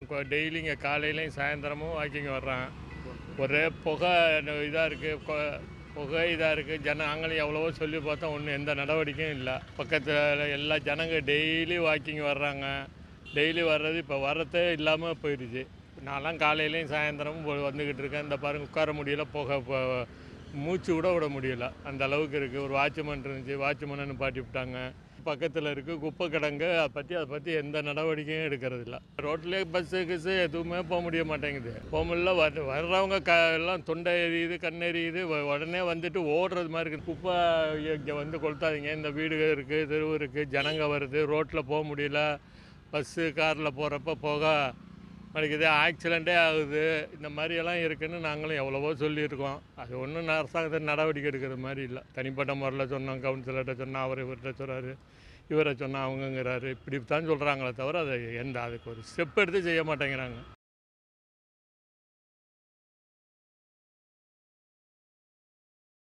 daily இங்கே காலையிலையும் சாயந்தரமும் walking வர்றான் ஒரே புகை இதாக இருக்குது புகை இதாக இருக்குது ஜனங்களும் எவ்வளவோ சொல்லி பார்த்தா ஒன்றும் எந்த நடவடிக்கையும் இல்லை பக்கத்தில் எல்லா ஜனங்க டெய்லி வாக்கிங் வர்றாங்க டெய்லி வர்றது இப்போ வர்றதே இல்லாமல் போயிடுச்சு நான்லாம் காலையிலையும் சாயந்தரமும் போ- வந்துக்கிட்டு இருக்கேன் இந்த பாருங்க உட்கார முடியல புகை இப்போ மூச்சு கூட விட முடியல அந்த அளவுக்கு இருக்குது ஒரு வாட்ச்மேன் இருந்துச்சு வாட்ச்மேனை நிப்பாட்டி விட்டாங்க பக்கத்தில் இருக்குது குப்பை கிடங்கு அதை பற்றி அதை பற்றி எந்த நடவடிக்கையும் எடுக்கிறது இல்லை ரோட்லேயே பஸ்ஸு கிஸ்ஸு எதுவுமே போக முடிய மாட்டேங்குது போக முடியல வர வர்றவங்க க எல்லாம் தொண்டை எரியுது கண் எரியுது உ- உடனே வந்துட்டு ஓடுறது மாதிரி இருக்குது குப்பை இங்கே வந்து கொளுத்தாதீங்க இந்த வீடு இருக்குது தெருவு இருக்குது ஜனங்க வருது ரோட்டில் போக முடியல பஸ்ஸு காரில் போகிறப்ப போக மாட்டேங்குது ஆக்சிடெண்ட்டே ஆகுது இந்த மாதிரியெல்லாம் இருக்குன்னு நாங்களும் எவ்வளவோ சொல்லியிருக்கோம் அது ஒன்றும் அரசாங்கத்தை நடவடிக்கை எடுக்கிற மாதிரி இல்லை தனிப்பட்ட முறையில் சொன்னோம் கவுன்சிலர்கிட்ட சொன்னால் அவர் இவர்கிட்ட சொல்கிறாரு இவரை சொன்னால் அவங்கங்கிறாரு இப்படி தான் சொல்கிறாங்களே தவிர அதை எந்த அதுக்கு ஒரு ஸ்டெப் எடுத்து செய்ய மாட்டேங்கிறாங்க